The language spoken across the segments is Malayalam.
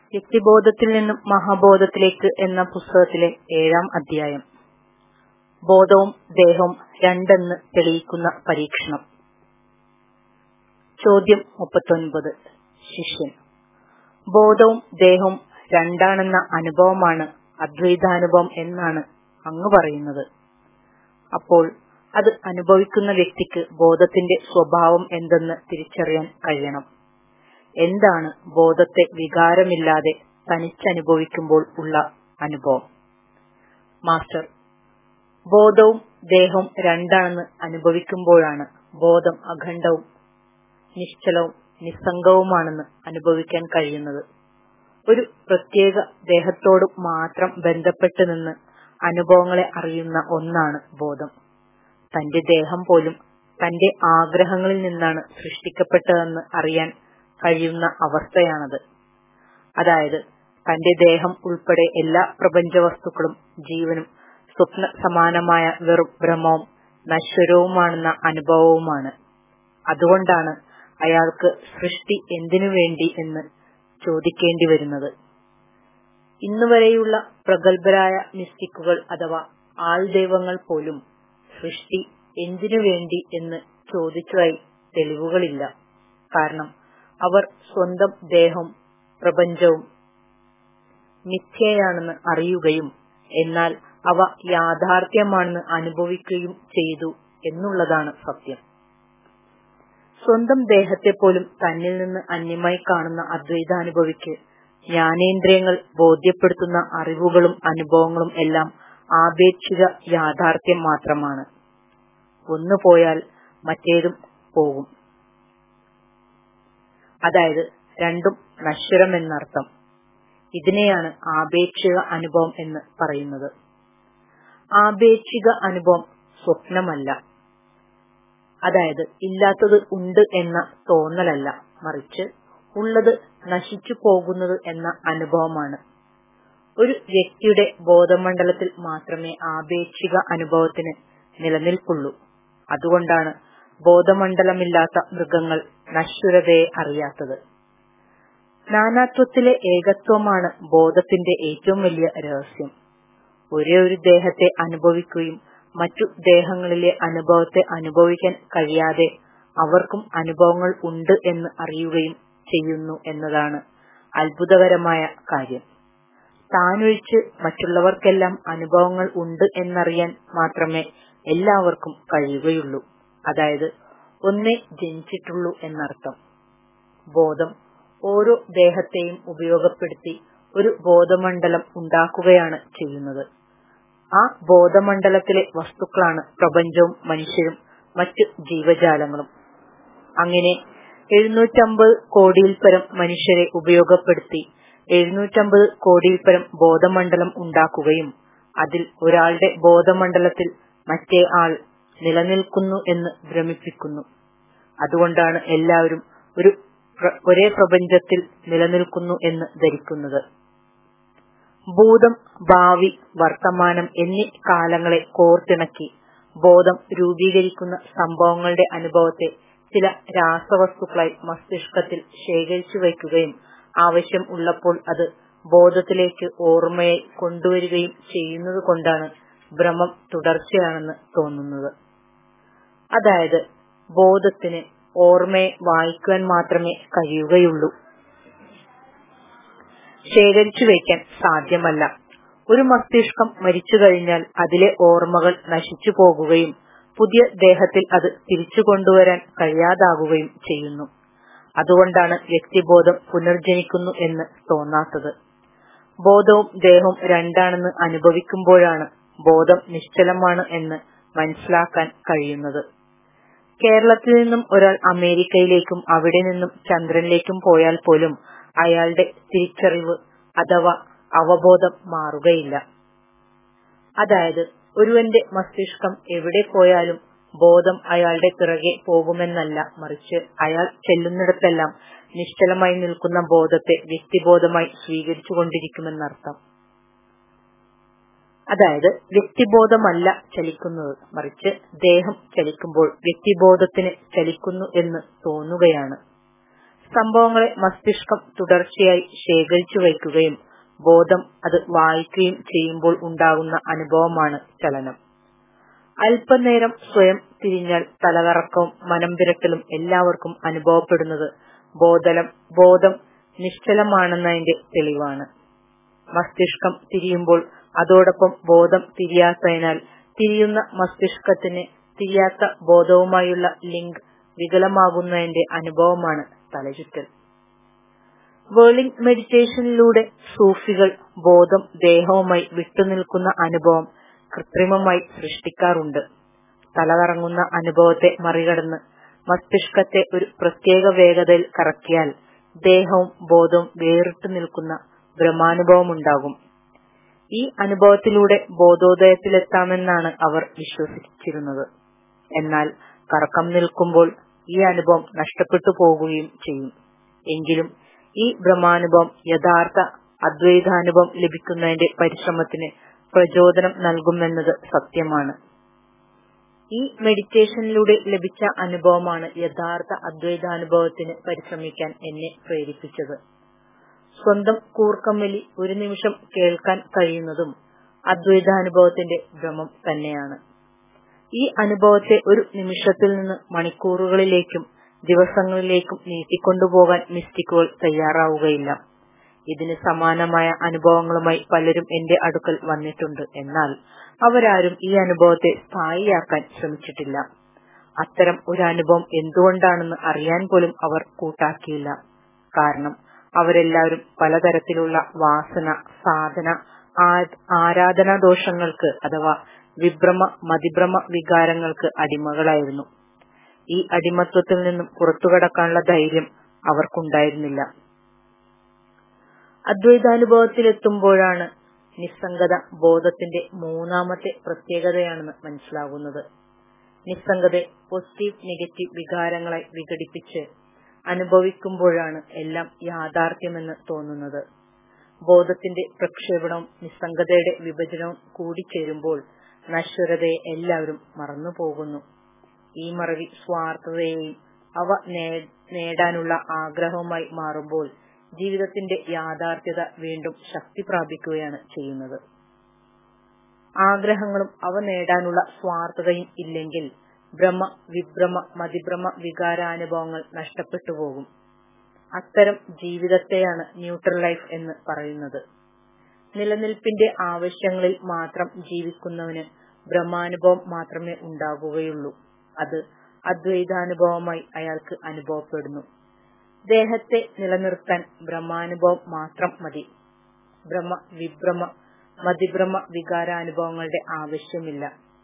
വ്യക്തിബോധത്തിൽ നിന്നും മഹാബോധത്തിലേക്ക് എന്ന പുസ്തകത്തിലെ ഏഴാം അധ്യായം ബോധവും ദേഹവും രണ്ടെന്ന് തെളിയിക്കുന്ന പരീക്ഷണം ചോദ്യം മുപ്പത്തൊൻപത് ശിഷ്യൻ ബോധവും ദേഹവും രണ്ടാണെന്ന അനുഭവമാണ് അദ്വൈതാനുഭവം എന്നാണ് അങ്ങ് പറയുന്നത് അപ്പോൾ അത് അനുഭവിക്കുന്ന വ്യക്തിക്ക് ബോധത്തിന്റെ സ്വഭാവം എന്തെന്ന് തിരിച്ചറിയാൻ കഴിയണം എന്താണ് ബോധത്തെ വികാരമില്ലാതെ തനിച്ചനുഭവിക്കുമ്പോൾ ഉള്ള അനുഭവം മാസ്റ്റർ ബോധവും ദേഹവും രണ്ടാണെന്ന് അനുഭവിക്കുമ്പോഴാണ് ബോധം അഖണ്ഡവും നിശ്ചലവും നിസ്സംഗവുമാണെന്ന് അനുഭവിക്കാൻ കഴിയുന്നത് ഒരു പ്രത്യേക ദേഹത്തോട് മാത്രം ബന്ധപ്പെട്ട് നിന്ന് അനുഭവങ്ങളെ അറിയുന്ന ഒന്നാണ് ബോധം തന്റെ ദേഹം പോലും തന്റെ ആഗ്രഹങ്ങളിൽ നിന്നാണ് സൃഷ്ടിക്കപ്പെട്ടതെന്ന് അറിയാൻ കഴിയുന്ന അവസ്ഥയാണത് അതായത് തന്റെ ദേഹം ഉൾപ്പെടെ എല്ലാ പ്രപഞ്ച വസ്തുക്കളും ജീവനും സ്വപ്ന സമാനമായ വെറും ഭ്രമവും നശ്വരവുമാണെന്ന അനുഭവവുമാണ് അതുകൊണ്ടാണ് അയാൾക്ക് സൃഷ്ടി എന്തിനു വേണ്ടി എന്ന് ചോദിക്കേണ്ടി വരുന്നത് ഇന്നുവരെയുള്ള പ്രഗത്ഭരായ മിസ്റ്റിക്കുകൾ അഥവാ ആൾദൈവങ്ങൾ പോലും സൃഷ്ടി എന്തിനു വേണ്ടി എന്ന് ചോദിച്ചതായി തെളിവുകളില്ല കാരണം അവർ സ്വന്തം ദേഹവും പ്രപഞ്ചവും മിഥ്യയാണെന്ന് അറിയുകയും എന്നാൽ അവ യാഥാർത്ഥ്യമാണെന്ന് അനുഭവിക്കുകയും ചെയ്തു എന്നുള്ളതാണ് സത്യം സ്വന്തം ദേഹത്തെ പോലും തന്നിൽ നിന്ന് അന്യമായി കാണുന്ന അദ്വൈതാനുഭവിക്ക് ജ്ഞാനേന്ദ്രിയങ്ങൾ ബോധ്യപ്പെടുത്തുന്ന അറിവുകളും അനുഭവങ്ങളും എല്ലാം ആപേക്ഷിക യാഥാർത്ഥ്യം മാത്രമാണ് ഒന്ന് പോയാൽ മറ്റേതും പോകും അതായത് രണ്ടും നശ്വരം എന്നർത്ഥം ഇതിനെയാണ് ആപേക്ഷിക അനുഭവം എന്ന് പറയുന്നത് ആപേക്ഷിക അനുഭവം സ്വപ്നമല്ല അതായത് ഇല്ലാത്തത് ഉണ്ട് എന്ന തോന്നലല്ല മറിച്ച് ഉള്ളത് നശിച്ചു പോകുന്നത് എന്ന അനുഭവമാണ് ഒരു വ്യക്തിയുടെ ബോധമണ്ഡലത്തിൽ മാത്രമേ ആപേക്ഷിക അനുഭവത്തിന് നിലനിൽപ്പുള്ളൂ അതുകൊണ്ടാണ് ബോധമണ്ഡലമില്ലാത്ത മൃഗങ്ങൾ നശ്വരതയെ അറിയാത്തത് നാനാത്വത്തിലെ ഏകത്വമാണ് ബോധത്തിന്റെ ഏറ്റവും വലിയ രഹസ്യം ഒരേ ഒരു ദേഹത്തെ അനുഭവിക്കുകയും മറ്റു ദേഹങ്ങളിലെ അനുഭവത്തെ അനുഭവിക്കാൻ കഴിയാതെ അവർക്കും അനുഭവങ്ങൾ ഉണ്ട് എന്ന് അറിയുകയും ചെയ്യുന്നു എന്നതാണ് അത്ഭുതകരമായ കാര്യം താനൊഴിച്ച് മറ്റുള്ളവർക്കെല്ലാം അനുഭവങ്ങൾ ഉണ്ട് എന്നറിയാൻ മാത്രമേ എല്ലാവർക്കും കഴിയുകയുള്ളൂ അതായത് ഒന്നേ ജനിച്ചിട്ടുള്ളൂ എന്നർത്ഥം ബോധം ഓരോ ദേഹത്തെയും ഉപയോഗപ്പെടുത്തി ഒരു ബോധമണ്ഡലം ഉണ്ടാക്കുകയാണ് ചെയ്യുന്നത് ആ ബോധമണ്ഡലത്തിലെ വസ്തുക്കളാണ് പ്രപഞ്ചവും മനുഷ്യരും മറ്റു ജീവജാലങ്ങളും അങ്ങനെ എഴുന്നൂറ്റമ്പത് കോടിയിൽ പരം മനുഷ്യരെ ഉപയോഗപ്പെടുത്തി എഴുന്നൂറ്റമ്പത് കോടിയിൽ പരം ബോധമണ്ഡലം ഉണ്ടാക്കുകയും അതിൽ ഒരാളുടെ ബോധമണ്ഡലത്തിൽ മറ്റേ ആൾ നിലനിൽക്കുന്നു എന്ന് ഭ്രമിപ്പിക്കുന്നു അതുകൊണ്ടാണ് എല്ലാവരും ഒരു ഒരേ പ്രപഞ്ചത്തിൽ നിലനിൽക്കുന്നു എന്ന് ധരിക്കുന്നത് ഭൂതം ഭാവി വർത്തമാനം എന്നീ കാലങ്ങളെ കോർത്തിണക്കി ബോധം രൂപീകരിക്കുന്ന സംഭവങ്ങളുടെ അനുഭവത്തെ ചില രാസവസ്തുക്കളായി മസ്തിഷ്കത്തിൽ ശേഖരിച്ചു വയ്ക്കുകയും ആവശ്യം ഉള്ളപ്പോൾ അത് ബോധത്തിലേക്ക് ഓർമ്മയെ കൊണ്ടുവരികയും ചെയ്യുന്നത് കൊണ്ടാണ് ഭ്രമം തുടർച്ചയാണെന്ന് തോന്നുന്നത് അതായത് ബോധത്തിന് ഓർമ്മയെ വായിക്കുവാൻ മാത്രമേ കഴിയുകയുള്ളൂ ശേഖരിച്ചു വയ്ക്കാൻ സാധ്യമല്ല ഒരു മസ്തിഷ്കം മരിച്ചു കഴിഞ്ഞാൽ അതിലെ ഓർമ്മകൾ നശിച്ചു പോകുകയും പുതിയ ദേഹത്തിൽ അത് തിരിച്ചു കൊണ്ടുവരാൻ കഴിയാതാകുകയും ചെയ്യുന്നു അതുകൊണ്ടാണ് വ്യക്തിബോധം പുനർജനിക്കുന്നു എന്ന് തോന്നാത്തത് ബോധവും ദേഹവും രണ്ടാണെന്ന് അനുഭവിക്കുമ്പോഴാണ് ബോധം നിശ്ചലമാണ് എന്ന് മനസ്സിലാക്കാൻ കഴിയുന്നത് കേരളത്തിൽ നിന്നും ഒരാൾ അമേരിക്കയിലേക്കും അവിടെ നിന്നും ചന്ദ്രനിലേക്കും പോയാൽ പോലും അയാളുടെ തിരിച്ചറിവ് അഥവാ അവബോധം മാറുകയില്ല അതായത് ഒരുവന്റെ മസ്തിഷ്കം എവിടെ പോയാലും ബോധം അയാളുടെ പിറകെ പോകുമെന്നല്ല മറിച്ച് അയാൾ ചെല്ലുന്നിടത്തെല്ലാം നിശ്ചലമായി നിൽക്കുന്ന ബോധത്തെ വ്യക്തിബോധമായി സ്വീകരിച്ചുകൊണ്ടിരിക്കുമെന്നർത്ഥം അതായത് വ്യക്തിബോധമല്ല ചലിക്കുന്നത് മറിച്ച് ദേഹം ചലിക്കുമ്പോൾ വ്യക്തിബോധത്തിന് ചലിക്കുന്നു എന്ന് തോന്നുകയാണ് സംഭവങ്ങളെ മസ്തിഷ്കം തുടർച്ചയായി ശേഖരിച്ചു വയ്ക്കുകയും ബോധം അത് വായിക്കുകയും ചെയ്യുമ്പോൾ ഉണ്ടാകുന്ന അനുഭവമാണ് ചലനം അല്പനേരം സ്വയം തിരിഞ്ഞാൽ തലകറക്കവും മനം വിരട്ടലും എല്ലാവർക്കും അനുഭവപ്പെടുന്നത് ബോധലം ബോധം നിശ്ചലമാണെന്നതിന്റെ തെളിവാണ് മസ്തിഷ്കം തിരിയുമ്പോൾ അതോടൊപ്പം ബോധം തിരിയാത്തതിനാൽ തിരിയുന്ന മസ്തിഷ്കത്തിന് തിരിയാത്ത ബോധവുമായുള്ള ലിങ്ക് വികലമാകുന്നതിന്റെ അനുഭവമാണ് തലചുറ്റൽ വേളിംഗ് മെഡിറ്റേഷനിലൂടെ സൂഫികൾ ബോധം ദേഹവുമായി വിട്ടുനിൽക്കുന്ന അനുഭവം കൃത്രിമമായി സൃഷ്ടിക്കാറുണ്ട് തലകറങ്ങുന്ന അനുഭവത്തെ മറികടന്ന് മസ്തിഷ്കത്തെ ഒരു പ്രത്യേക വേഗതയിൽ കറക്കിയാൽ ദേഹവും ബോധവും വേറിട്ടു നിൽക്കുന്ന ബ്രഹ്മാനുഭവമുണ്ടാകും ഈ അനുഭവത്തിലൂടെ ബോധോദയത്തിലെത്താമെന്നാണ് അവർ വിശ്വസിച്ചിരുന്നത് എന്നാൽ കറക്കം നിൽക്കുമ്പോൾ ഈ അനുഭവം നഷ്ടപ്പെട്ടു പോകുകയും ചെയ്യും എങ്കിലും ഈ ബ്രഹ്മാനുഭവം യഥാർത്ഥ അദ്വൈതാനുഭവം ലഭിക്കുന്നതിന്റെ പരിശ്രമത്തിന് പ്രചോദനം നൽകുമെന്നത് സത്യമാണ് ഈ മെഡിറ്റേഷനിലൂടെ ലഭിച്ച അനുഭവമാണ് യഥാർത്ഥ അദ്വൈതാനുഭവത്തിന് പരിശ്രമിക്കാൻ എന്നെ പ്രേരിപ്പിച്ചത് സ്വന്തം കൂർക്കമ്മലി ഒരു നിമിഷം കേൾക്കാൻ കഴിയുന്നതും അദ്വൈതാനുഭവത്തിന്റെ ഭ്രമം തന്നെയാണ് ഈ അനുഭവത്തെ ഒരു നിമിഷത്തിൽ നിന്ന് മണിക്കൂറുകളിലേക്കും ദിവസങ്ങളിലേക്കും നീട്ടിക്കൊണ്ടുപോകാൻ മിസ്റ്റിക്കുകൾ തയ്യാറാവുകയില്ല ഇതിന് സമാനമായ അനുഭവങ്ങളുമായി പലരും എന്റെ അടുക്കൽ വന്നിട്ടുണ്ട് എന്നാൽ അവരാരും ഈ അനുഭവത്തെ സ്ഥായിയാക്കാൻ ശ്രമിച്ചിട്ടില്ല അത്തരം ഒരു അനുഭവം എന്തുകൊണ്ടാണെന്ന് അറിയാൻ പോലും അവർ കൂട്ടാക്കിയില്ല കാരണം അവരെല്ലാവരും പലതരത്തിലുള്ള വാസന സാധന ആരാധനാ ദോഷങ്ങൾക്ക് അഥവാ വിഭ്രമ മതിഭ്രമ വികാരങ്ങൾക്ക് അടിമകളായിരുന്നു ഈ അടിമത്വത്തിൽ നിന്നും പുറത്തുകടക്കാനുള്ള ധൈര്യം അവർക്കുണ്ടായിരുന്നില്ല അദ്വൈതാനുഭവത്തിലെത്തുമ്പോഴാണ് നിസ്സംഗത ബോധത്തിന്റെ മൂന്നാമത്തെ പ്രത്യേകതയാണെന്ന് മനസ്സിലാകുന്നത് നിസ്സംഗതയെ പോസിറ്റീവ് നെഗറ്റീവ് വികാരങ്ങളായി വിഘടിപ്പിച്ച് അനുഭവിക്കുമ്പോഴാണ് എല്ലാം യാഥാർത്ഥ്യമെന്ന് തോന്നുന്നത് ബോധത്തിന്റെ പ്രക്ഷേപണവും നിസ്സംഗതയുടെ വിഭജനവും കൂടിച്ചേരുമ്പോൾ നശ്വരതയെ എല്ലാവരും മറന്നുപോകുന്നു ഈ മറവി സ്വാർത്ഥതയെയും അവ നേടാനുള്ള ആഗ്രഹവുമായി മാറുമ്പോൾ ജീവിതത്തിന്റെ യാഥാർത്ഥ്യത വീണ്ടും ശക്തി പ്രാപിക്കുകയാണ് ചെയ്യുന്നത് ആഗ്രഹങ്ങളും അവ നേടാനുള്ള സ്വാർത്ഥതയും ഇല്ലെങ്കിൽ ഭ്രമ വിഭ്രമ മതിഭ്രമ വികാരാനുഭവങ്ങൾ നഷ്ടപ്പെട്ടു പോകും അത്തരം ജീവിതത്തെയാണ് ന്യൂട്രൽ ലൈഫ് എന്ന് പറയുന്നത് നിലനിൽപ്പിന്റെ ആവശ്യങ്ങളിൽ മാത്രം ജീവിക്കുന്നവന് ബ്രഹ്മാനുഭവം മാത്രമേ ഉണ്ടാകുകയുള്ളൂ അത് അദ്വൈതാനുഭവമായി അയാൾക്ക് അനുഭവപ്പെടുന്നു ദേഹത്തെ നിലനിർത്താൻ ബ്രഹ്മാനുഭവം മാത്രം മതി ബ്രഹ്മ വിഭ്രമ മതിഭ്രമ വികാരാനുഭവങ്ങളുടെ ആവശ്യമില്ല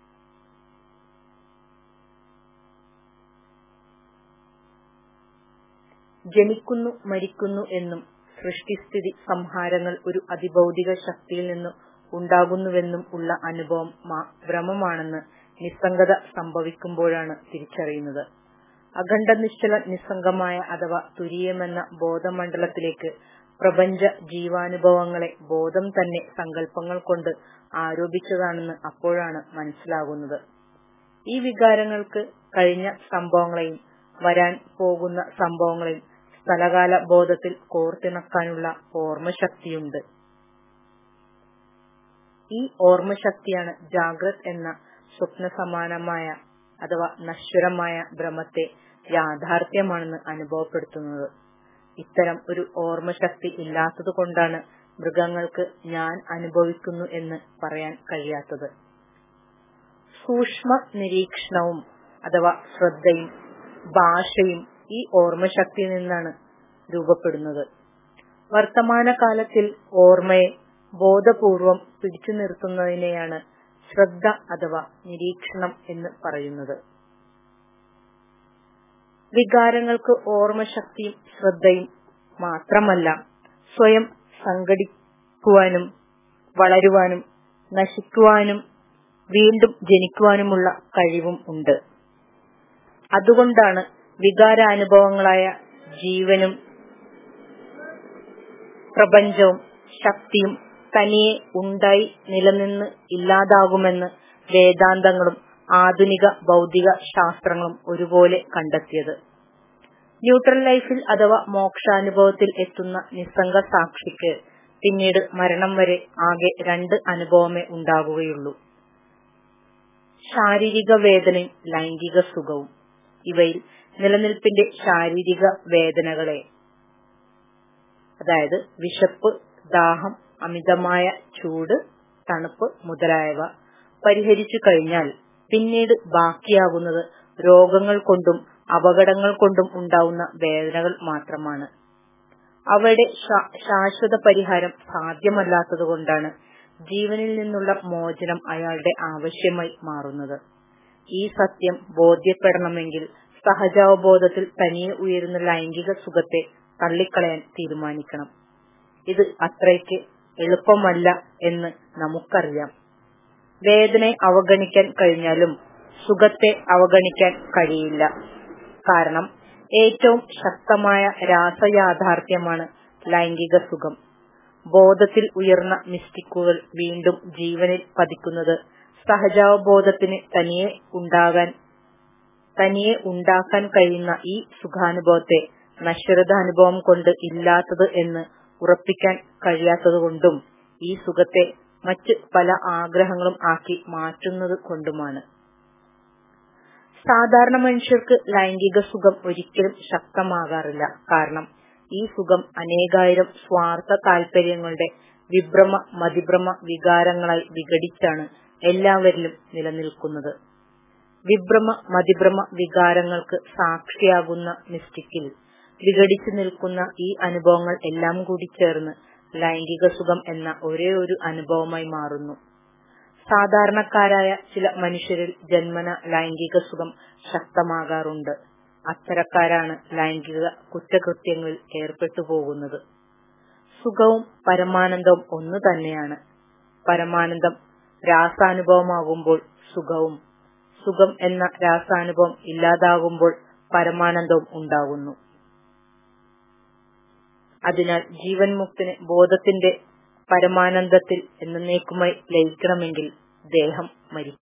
ജനിക്കുന്നു മരിക്കുന്നു എന്നും സൃഷ്ടിസ്ഥിതി സംഹാരങ്ങൾ ഒരു അതിഭൗതിക ശക്തിയിൽ നിന്ന് ഉണ്ടാകുന്നുവെന്നും ഉള്ള അനുഭവം ഭ്രമമാണെന്ന് നിസ്സംഗത സംഭവിക്കുമ്പോഴാണ് തിരിച്ചറിയുന്നത് അഖണ്ഡ നിശ്ചല നിസ്സംഗമായ അഥവാ തുരീയമെന്ന ബോധമണ്ഡലത്തിലേക്ക് പ്രപഞ്ച ജീവാനുഭവങ്ങളെ ബോധം തന്നെ സങ്കല്പങ്ങൾ കൊണ്ട് ആരോപിച്ചതാണെന്ന് അപ്പോഴാണ് മനസ്സിലാകുന്നത് ഈ വികാരങ്ങൾക്ക് കഴിഞ്ഞ സംഭവങ്ങളെയും വരാൻ പോകുന്ന സംഭവങ്ങളെയും സ്ഥലകാല ബോധത്തിൽ കോർത്തിണക്കാനുള്ള ഓർമ്മശക്തിയുണ്ട് ഈ ഓർമ്മശക്തിയാണ് ജാഗ്രത് എന്ന സ്വപ്ന സമാനമായ അഥവാ നശ്വരമായ ഭ്രമത്തെ യാഥാർത്ഥ്യമാണെന്ന് അനുഭവപ്പെടുത്തുന്നത് ഇത്തരം ഒരു ഓർമ്മശക്തി ഇല്ലാത്തത് കൊണ്ടാണ് മൃഗങ്ങൾക്ക് ഞാൻ അനുഭവിക്കുന്നു എന്ന് പറയാൻ കഴിയാത്തത് സൂക്ഷ്മ നിരീക്ഷണവും അഥവാ ശ്രദ്ധയും ഭാഷയും ഈ ഓർമ്മശക്തിയിൽ നിന്നാണ് രൂപപ്പെടുന്നത് വർത്തമാനകാലത്തിൽ ഓർമ്മയെ ബോധപൂർവം പിടിച്ചു നിർത്തുന്നതിനെയാണ് ശ്രദ്ധ അഥവാ നിരീക്ഷണം എന്ന് പറയുന്നത് വികാരങ്ങൾക്ക് ഓർമ്മശക്തിയും ശ്രദ്ധയും മാത്രമല്ല സ്വയം സംഘടിക്കുവാനും വളരുവാനും നശിക്കുവാനും വീണ്ടും ജനിക്കുവാനുമുള്ള കഴിവും ഉണ്ട് അതുകൊണ്ടാണ് വികാരാനുഭവങ്ങളായ ജീവനും പ്രപഞ്ചവും ശക്തിയും തനിയെ ഉണ്ടായി നിലനിന്ന് ഇല്ലാതാകുമെന്ന് വേദാന്തങ്ങളും ആധുനിക ഭൗതിക ശാസ്ത്രങ്ങളും ഒരുപോലെ കണ്ടെത്തിയത് ന്യൂട്രൽ ലൈഫിൽ അഥവാ മോക്ഷാനുഭവത്തിൽ എത്തുന്ന നിസ്സംഗ സാക്ഷിക്ക് പിന്നീട് മരണം വരെ ആകെ രണ്ട് അനുഭവമേ ഉണ്ടാകുകയുള്ളൂ ശാരീരിക വേദനയും ലൈംഗിക സുഖവും ഇവയിൽ നിലനിൽപ്പിന്റെ ശാരീരിക വേദനകളെ അതായത് വിശപ്പ് ദാഹം അമിതമായ ചൂട് തണുപ്പ് മുതലായവ പരിഹരിച്ചു കഴിഞ്ഞാൽ പിന്നീട് ബാക്കിയാകുന്നത് രോഗങ്ങൾ കൊണ്ടും അപകടങ്ങൾ കൊണ്ടും ഉണ്ടാവുന്ന വേദനകൾ മാത്രമാണ് അവയുടെ ശാശ്വത പരിഹാരം സാധ്യമല്ലാത്തതുകൊണ്ടാണ് ജീവനിൽ നിന്നുള്ള മോചനം അയാളുടെ ആവശ്യമായി മാറുന്നത് ഈ സത്യം ബോധ്യപ്പെടണമെങ്കിൽ സഹജാവബോധത്തിൽ തനിയെ ഉയരുന്ന ലൈംഗിക സുഖത്തെ തള്ളിക്കളയാൻ തീരുമാനിക്കണം ഇത് അത്രയ്ക്ക് എളുപ്പമല്ല എന്ന് നമുക്കറിയാം വേദനയെ അവഗണിക്കാൻ കഴിഞ്ഞാലും സുഖത്തെ അവഗണിക്കാൻ കഴിയില്ല കാരണം ഏറ്റവും ശക്തമായ രാസയാഥാർത്ഥ്യമാണ് ലൈംഗിക സുഖം ബോധത്തിൽ ഉയർന്ന മിസ്റ്റിക്കുകൾ വീണ്ടും ജീവനിൽ പതിക്കുന്നത് സഹജാവബോധത്തിന് തനിയെ ഉണ്ടാകാൻ തനിയെ ഉണ്ടാക്കാൻ കഴിയുന്ന ഈ സുഖാനുഭവത്തെ നശ്വരതാനുഭവം കൊണ്ട് ഇല്ലാത്തത് എന്ന് ഉറപ്പിക്കാൻ കഴിയാത്തതുകൊണ്ടും ഈ സുഖത്തെ മറ്റ് പല ആഗ്രഹങ്ങളും ആക്കി മാറ്റുന്നത് കൊണ്ടുമാണ് സാധാരണ മനുഷ്യർക്ക് ലൈംഗിക സുഖം ഒരിക്കലും ശക്തമാകാറില്ല കാരണം ഈ സുഖം അനേകായിരം സ്വാർത്ഥ താല്പര്യങ്ങളുടെ വിഭ്രമ മതിഭ്രമ വികാരങ്ങളായി വിഘടിച്ചാണ് എല്ലാവരിലും നിലനിൽക്കുന്നത് വിഭ്രമ മതിഭ്രമ വികാരങ്ങൾക്ക് സാക്ഷിയാകുന്ന മിസ്റ്റിക്കിൽ വിഘടിച്ചു നിൽക്കുന്ന ഈ അനുഭവങ്ങൾ എല്ലാം കൂടി ചേർന്ന് ലൈംഗിക സുഖം എന്ന ഒരേ ഒരു അനുഭവമായി മാറുന്നു സാധാരണക്കാരായ ചില മനുഷ്യരിൽ ജന്മന ലൈംഗിക സുഖം ശക്തമാകാറുണ്ട് അത്തരക്കാരാണ് ലൈംഗിക കുറ്റകൃത്യങ്ങളിൽ ഏർപ്പെട്ടു പോകുന്നത് സുഖവും പരമാനന്ദവും ഒന്നു തന്നെയാണ് പരമാനന്ദം രാസാനുഭവമാകുമ്പോൾ സുഖവും സുഖം എന്ന രാസാനുഭവം ഇല്ലാതാകുമ്പോൾ പരമാനന്ദവും ഉണ്ടാകുന്നു അതിനാൽ ജീവൻ മുക്തിന് ബോധത്തിന്റെ പരമാനന്ദത്തിൽ എന്നേക്കുമായി ലയിക്കണമെങ്കിൽ ദേഹം മരിക്കും